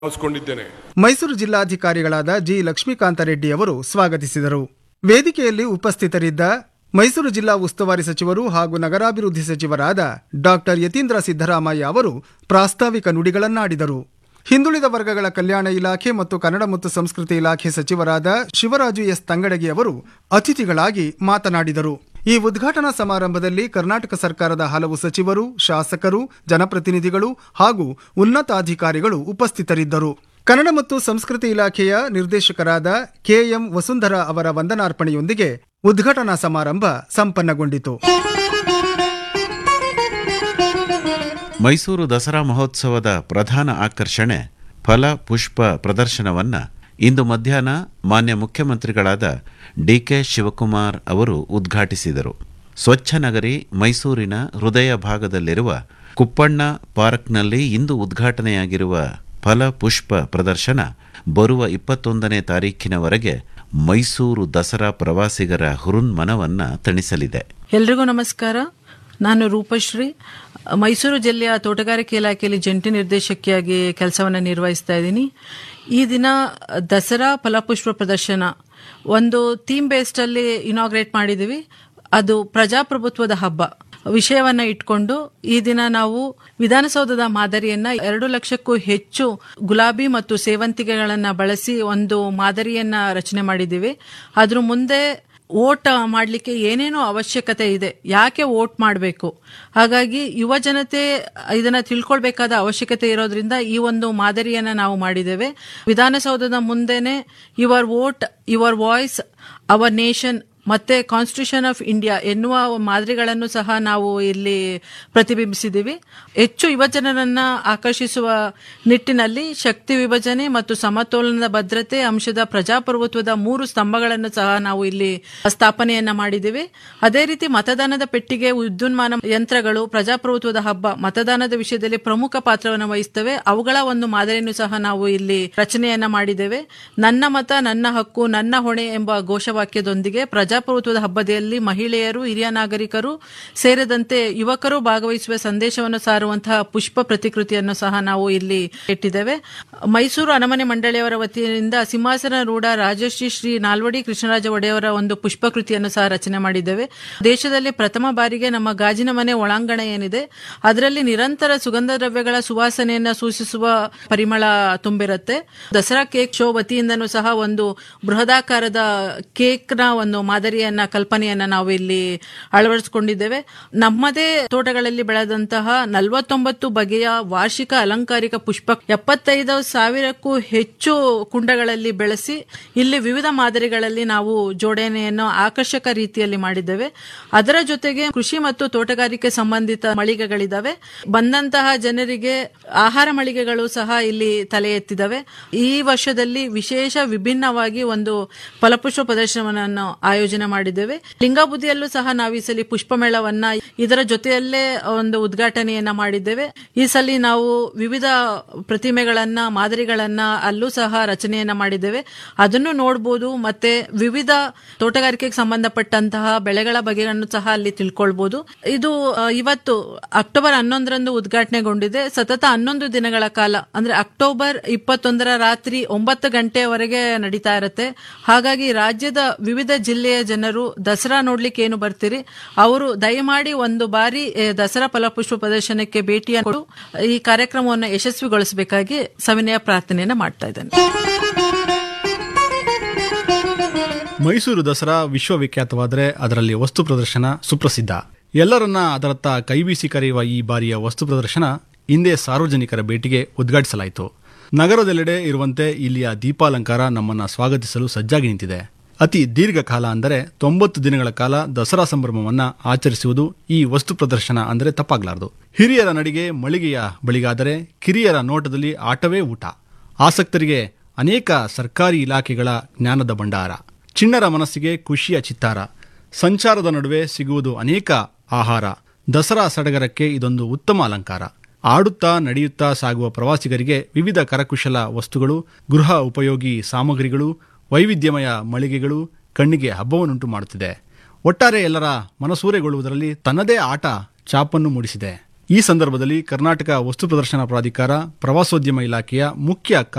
ಭಾವಿಸಿಕೊಂಡಿದ್ದೇನೆ ಮೈಸೂರು ಜಿಲ್ಲಾಧಿಕಾರಿಗಳಾದ ಜಿ ಲಕ್ಷ್ಮೀಕಾಂತ ರೆಡ್ಡಿ ಅವರು ಸ್ವಾಗತಿಸಿದರು ವೇದಿಕೆಯಲ್ಲಿ ಉಪಸ್ಥಿತರಿದ್ದ ಮೈಸೂರು ಜಿಲ್ಲಾ ಉಸ್ತುವಾರಿ ಸಚಿವರು ಹಾಗೂ ನಗರಾಭಿವೃದ್ಧಿ ಸಚಿವರಾದ ಡಾಕ್ಟರ್ ಯತೀಂದ್ರ ಸಿದ್ದರಾಮಯ್ಯ ಅವರು ಪ್ರಾಸ್ತಾವಿಕ ನುಡಿಗಳನ್ನಾಡಿದರು ಹಿಂದುಳಿದ ವರ್ಗಗಳ ಕಲ್ಯಾಣ ಇಲಾಖೆ ಮತ್ತು ಕನ್ನಡ ಮತ್ತು ಸಂಸ್ಕೃತಿ ಇಲಾಖೆ ಸಚಿವರಾದ ಶಿವರಾಜು ಎಸ್ ತಂಗಡಗಿ ಅವರು ಅತಿಥಿಗಳಾಗಿ ಮಾತನಾಡಿದರು ಈ ಉದ್ಘಾಟನಾ ಸಮಾರಂಭದಲ್ಲಿ ಕರ್ನಾಟಕ ಸರ್ಕಾರದ ಹಲವು ಸಚಿವರು ಶಾಸಕರು ಜನಪ್ರತಿನಿಧಿಗಳು ಹಾಗೂ ಉನ್ನತಾಧಿಕಾರಿಗಳು ಉಪಸ್ಥಿತರಿದ್ದರು ಕನ್ನಡ ಮತ್ತು ಸಂಸ್ಕೃತಿ ಇಲಾಖೆಯ ನಿರ್ದೇಶಕರಾದ ಕೆಎಂ ವಸುಂಧರಾ ಅವರ ವಂದನಾರ್ಪಣೆಯೊಂದಿಗೆ ಉದ್ಘಾಟನಾ ಸಮಾರಂಭ ಸಂಪನ್ನಗೊಂಡಿತು ಮೈಸೂರು ದಸರಾ ಮಹೋತ್ಸವದ ಪ್ರಧಾನ ಆಕರ್ಷಣೆ ಫಲ ಪುಷ್ಪ ಪ್ರದರ್ಶನವನ್ನ ಇಂದು ಮಧ್ಯಾಹ್ನ ಮಾನ್ಯ ಮುಖ್ಯಮಂತ್ರಿಗಳಾದ ಡಿಕೆ ಶಿವಕುಮಾರ್ ಅವರು ಉದ್ಘಾಟಿಸಿದರು ಸ್ವಚ್ಛ ನಗರಿ ಮೈಸೂರಿನ ಹೃದಯ ಭಾಗದಲ್ಲಿರುವ ಕುಪ್ಪಣ್ಣ ಪಾರ್ಕ್ನಲ್ಲಿ ಇಂದು ಉದ್ಘಾಟನೆಯಾಗಿರುವ ಫಲ ಪುಷ್ಪ ಪ್ರದರ್ಶನ ಬರುವ ಇಪ್ಪತ್ತೊಂದನೇ ತಾರೀಖಿನವರೆಗೆ ಮೈಸೂರು ದಸರಾ ಪ್ರವಾಸಿಗರ ಹುರುನ್ಮನವನ್ನ ತಣಿಸಲಿದೆ ಎಲ್ರಿಗೂ ನಮಸ್ಕಾರ ನಾನು ರೂಪಶ್ರೀ ಮೈಸೂರು ಜಿಲ್ಲೆಯ ತೋಟಗಾರಿಕೆ ಇಲಾಖೆಯಲ್ಲಿ ಜಂಟಿ ನಿರ್ದೇಶಕಿಯಾಗಿ ಕೆಲಸವನ್ನು ನಿರ್ವಹಿಸ್ತಾ ಇದ್ದೀನಿ ಈ ದಿನ ದಸರಾ ಫಲಪುಷ್ಪ ಪ್ರದರ್ಶನ ಒಂದು ಥೀಮ್ ಬೇಸ್ಡ್ ಅಲ್ಲಿ ಇನಾಗ್ರೇಟ್ ಮಾಡಿದ್ದೀವಿ ಅದು ಪ್ರಜಾಪ್ರಭುತ್ವದ ಹಬ್ಬ ವಿಷಯವನ್ನ ಇಟ್ಕೊಂಡು ಈ ದಿನ ನಾವು ವಿಧಾನಸೌಧದ ಮಾದರಿಯನ್ನ ಎರಡು ಲಕ್ಷಕ್ಕೂ ಹೆಚ್ಚು ಗುಲಾಬಿ ಮತ್ತು ಸೇವಂತಿಗೆಗಳನ್ನ ಬಳಸಿ ಒಂದು ಮಾದರಿಯನ್ನ ರಚನೆ ಮಾಡಿದ್ದೀವಿ ಅದ್ರ ಮುಂದೆ ವೋಟ್ ಮಾಡಲಿಕ್ಕೆ ಏನೇನೋ ಅವಶ್ಯಕತೆ ಇದೆ ಯಾಕೆ ವೋಟ್ ಮಾಡಬೇಕು ಹಾಗಾಗಿ ಯುವ ಜನತೆ ಇದನ್ನ ತಿಳ್ಕೊಳ್ಬೇಕಾದ ಅವಶ್ಯಕತೆ ಇರೋದ್ರಿಂದ ಈ ಒಂದು ಮಾದರಿಯನ್ನ ನಾವು ಮಾಡಿದ್ದೇವೆ ವಿಧಾನಸೌಧದ ಮುಂದೆನೆ your vote your voice our nation ಮತ್ತೆ ಕಾನ್ಸ್ಟಿಟ್ಯೂಷನ್ ಆಫ್ ಇಂಡಿಯಾ ಎನ್ನುವ ಮಾದರಿಗಳನ್ನು ಸಹ ನಾವು ಇಲ್ಲಿ ಪ್ರತಿಬಿಂಬಿಸಿದ್ದೀವಿ ಹೆಚ್ಚು ಯುವಜನರನ್ನ ಆಕರ್ಷಿಸುವ ನಿಟ್ಟಿನಲ್ಲಿ ಶಕ್ತಿ ವಿಭಜನೆ ಮತ್ತು ಸಮತೋಲನದ ಭದ್ರತೆ ಅಂಶದ ಪ್ರಜಾಪ್ರಭುತ್ವದ ಮೂರು ಸ್ತಂಭಗಳನ್ನು ಸಹ ನಾವು ಇಲ್ಲಿ ಸ್ಥಾಪನೆಯನ್ನ ಮಾಡಿದ್ದೀವಿ ಅದೇ ರೀತಿ ಮತದಾನದ ಪೆಟ್ಟಿಗೆ ವಿದ್ಯುನ್ಮಾನ ಯಂತ್ರಗಳು ಪ್ರಜಾಪ್ರಭುತ್ವದ ಹಬ್ಬ ಮತದಾನದ ವಿಷಯದಲ್ಲಿ ಪ್ರಮುಖ ಪಾತ್ರವನ್ನು ವಹಿಸ್ತವೆ ಅವುಗಳ ಒಂದು ಮಾದರಿಯನ್ನು ಸಹ ನಾವು ಇಲ್ಲಿ ರಚನೆಯನ್ನ ಮಾಡಿದ್ದೇವೆ ನನ್ನ ಮತ ನನ್ನ ಹಕ್ಕು ನನ್ನ ಹೊಣೆ ಎಂಬ ಘೋಷವಾಕ್ಯದೊಂದಿಗೆ ಪ್ರಜಾಪ್ರಭುತ್ವದ ಹಬ್ಬದಲ್ಲಿ ಮಹಿಳೆಯರು ಹಿರಿಯ ನಾಗರಿಕರು ಸೇರಿದಂತೆ ಯುವಕರು ಭಾಗವಹಿಸುವ ಸಂದೇಶವನ್ನು ಸಾರುವಂತಹ ಪುಷ್ಪ ಪ್ರತಿಕೃತಿಯನ್ನು ಸಹ ನಾವು ಇಲ್ಲಿ ಇಟ್ಟಿದ್ದೇವೆ ಮೈಸೂರು ಅರಮನೆ ಮಂಡಳಿಯವರ ವತಿಯಿಂದ ಸಿಂಹಾಸನ ರೂಢ ರಾಜಶ್ರೀ ಶ್ರೀ ನಾಲ್ವಡಿ ಕೃಷ್ಣರಾಜ ಒಡೆಯವರ ಒಂದು ಪುಷ್ಪಕೃತಿಯನ್ನು ಸಹ ರಚನೆ ಮಾಡಿದ್ದೇವೆ ದೇಶದಲ್ಲಿ ಪ್ರಥಮ ಬಾರಿಗೆ ನಮ್ಮ ಗಾಜಿನ ಮನೆ ಒಳಾಂಗಣ ಏನಿದೆ ಅದರಲ್ಲಿ ನಿರಂತರ ಸುಗಂಧ ದ್ರವ್ಯಗಳ ಸುವಾಸನೆಯನ್ನ ಸೂಚಿಸುವ ಪರಿಮಳ ತುಂಬಿರುತ್ತೆ ದಸರಾ ಕೇಕ್ ಶೋ ವತಿಯಿಂದನೂ ಸಹ ಒಂದು ಬೃಹದಾಕಾರದ ಕೇಕ್ ನ ಒಂದು ಮಾದರಿಯನ್ನ ಕಲ್ಪನೆಯನ್ನ ನಾವು ಇಲ್ಲಿ ಅಳವಡಿಸಿಕೊಂಡಿದ್ದೇವೆ ನಮ್ಮದೇ ತೋಟಗಳಲ್ಲಿ ಬೆಳೆದಂತಹ ನಲವತ್ತೊಂಬತ್ತು ಬಗೆಯ ವಾರ್ಷಿಕ ಅಲಂಕಾರಿಕ ಪುಷ್ಪ ಎಪ್ಪತ್ತೈದು ಸಾವಿರಕ್ಕೂ ಹೆಚ್ಚು ಕುಂಡಗಳಲ್ಲಿ ಬೆಳೆಸಿ ಇಲ್ಲಿ ವಿವಿಧ ಮಾದರಿಗಳಲ್ಲಿ ನಾವು ಜೋಡಣೆಯನ್ನು ಆಕರ್ಷಕ ರೀತಿಯಲ್ಲಿ ಮಾಡಿದ್ದೇವೆ ಅದರ ಜೊತೆಗೆ ಕೃಷಿ ಮತ್ತು ತೋಟಗಾರಿಕೆ ಸಂಬಂಧಿತ ಮಳಿಗೆಗಳಿದಾವೆ ಬಂದಂತಹ ಜನರಿಗೆ ಆಹಾರ ಮಳಿಗೆಗಳು ಸಹ ಇಲ್ಲಿ ತಲೆ ಎತ್ತಿದವೆ ಈ ವರ್ಷದಲ್ಲಿ ವಿಶೇಷ ವಿಭಿನ್ನವಾಗಿ ಒಂದು ಫಲಪುಷ್ಪ ಪ್ರದರ್ಶನವನ್ನು ಆಯೋಜನೆ ಮಾಡಿದ್ದೇವೆ ಲಿಂಗಾಬುದಿಯಲ್ಲೂ ಸಹ ನಾವು ಈ ಸಲ ಪುಷ್ಪ ಮೇಳವನ್ನ ಇದರ ಜೊತೆಯಲ್ಲೇ ಒಂದು ಉದ್ಘಾಟನೆಯನ್ನ ಮಾಡಿದ್ದೇವೆ ಈ ಸಲ ನಾವು ವಿವಿಧ ಪ್ರತಿಮೆಗಳನ್ನ ಮಾದರಿಗಳನ್ನ ಅಲ್ಲೂ ಸಹ ರಚನೆಯನ್ನ ಮಾಡಿದ್ದೇವೆ ಅದನ್ನು ನೋಡಬಹುದು ಮತ್ತೆ ವಿವಿಧ ತೋಟಗಾರಿಕೆಗೆ ಸಂಬಂಧಪಟ್ಟಂತಹ ಬೆಳೆಗಳ ಬಗೆಗಳನ್ನು ಸಹ ಅಲ್ಲಿ ತಿಳ್ಕೊಳ್ಬಹುದು ಇದು ಆ, ಇವತ್ತು ಅಕ್ಟೋಬರ್ ಹನ್ನೊಂದರಂದು ಉದ್ಘಾಟನೆಗೊಂಡಿದೆ ಸತತ ಹನ್ನೊಂದು ದಿನಗಳ ಕಾಲ ಅಂದ್ರೆ ಅಕ್ಟೋಬರ್ ಇಪ್ಪತ್ತೊಂದರ ರಾತ್ರಿ ಒಂಬತ್ತು ಗಂಟೆಯವರೆಗೆ ನಡೀತಾ ಇರುತ್ತೆ ಹಾಗಾಗಿ ರಾಜ್ಯದ ವಿವಿಧ ಜಿಲ್ಲೆಯ ಜನರು ದಸರಾ ನೋಡ್ಲಿಕ್ಕೆ ಏನು ಬರ್ತೀರಿ ಅವರು ದಯಮಾಡಿ ಒಂದು ಬಾರಿ ಎ, ದಸರಾ ಫಲಪುಷ್ಪ ಪ್ರದರ್ಶನಕ್ಕೆ ಭೇಟಿಯನ್ನು ಕೊಡು ಈ ಕಾರ್ಯಕ್ರಮವನ್ನು ಯಶಸ್ವಿಗೊಳಿಸಬೇಕಾಗಿ ಸವಿನಯ ಪ್ರಾರ್ಥನೆಯನ್ನ ಮಾಡ್ತಾ ಇದ್ದೇನೆ ಮೈಸೂರು ದಸರಾ ವಿಶ್ವವಿಖ್ಯಾತವಾದರೆ ಅದರಲ್ಲಿ ವಸ್ತು ಪ್ರದರ್ಶನ ಸುಪ್ರಸಿದ್ಧ ಎಲ್ಲರನ್ನ ಅದರತ್ತ ಕೈಬೀಸಿ ಕರೆಯುವ ಈ ಬಾರಿಯ ವಸ್ತು ಪ್ರದರ್ಶನ ಹಿಂದೆ ಸಾರ್ವಜನಿಕರ ಭೇಟಿಗೆ ಉದ್ಘಾಟಿಸಲಾಯಿತು ನಗರದೆಲ್ಲೆಡೆ ಇರುವಂತೆ ಇಲ್ಲಿಯ ದೀಪಾಲಂಕಾರ ನಮ್ಮನ್ನ ಸ್ವಾಗತಿಸಲು ಸಜ್ಜಾಗಿ ನಿಂತಿದೆ ಅತಿ ದೀರ್ಘಕಾಲ ಅಂದರೆ ತೊಂಬತ್ತು ದಿನಗಳ ಕಾಲ ದಸರಾ ಸಂಭ್ರಮವನ್ನ ಆಚರಿಸುವುದು ಈ ವಸ್ತು ಪ್ರದರ್ಶನ ಅಂದರೆ ತಪ್ಪಾಗಲಾರದು ಹಿರಿಯರ ನಡಿಗೆ ಮಳಿಗೆಯ ಬಳಿಗಾದರೆ ಕಿರಿಯರ ನೋಟದಲ್ಲಿ ಆಟವೇ ಊಟ ಆಸಕ್ತರಿಗೆ ಅನೇಕ ಸರ್ಕಾರಿ ಇಲಾಖೆಗಳ ಜ್ಞಾನದ ಭಂಡಾರ ಚಿಣ್ಣರ ಮನಸ್ಸಿಗೆ ಖುಷಿಯ ಚಿತ್ತಾರ ಸಂಚಾರದ ನಡುವೆ ಸಿಗುವುದು ಅನೇಕ ಆಹಾರ ದಸರಾ ಸಡಗರಕ್ಕೆ ಇದೊಂದು ಉತ್ತಮ ಅಲಂಕಾರ ಆಡುತ್ತಾ ನಡೆಯುತ್ತಾ ಸಾಗುವ ಪ್ರವಾಸಿಗರಿಗೆ ವಿವಿಧ ಕರಕುಶಲ ವಸ್ತುಗಳು ಗೃಹ ಉಪಯೋಗಿ ಸಾಮಗ್ರಿಗಳು ವೈವಿಧ್ಯಮಯ ಮಳಿಗೆಗಳು ಕಣ್ಣಿಗೆ ಹಬ್ಬವನ್ನುಂಟು ಮಾಡುತ್ತಿದೆ ಒಟ್ಟಾರೆ ಎಲ್ಲರ ಮನಸೂರೆಗೊಳ್ಳುವುದರಲ್ಲಿ ತನ್ನದೇ ಆಟ ಚಾಪನ್ನು ಮೂಡಿಸಿದೆ ಈ ಸಂದರ್ಭದಲ್ಲಿ ಕರ್ನಾಟಕ ವಸ್ತು ಪ್ರದರ್ಶನ ಪ್ರಾಧಿಕಾರ ಪ್ರವಾಸೋದ್ಯಮ ಇಲಾಖೆಯ ಮುಖ್ಯ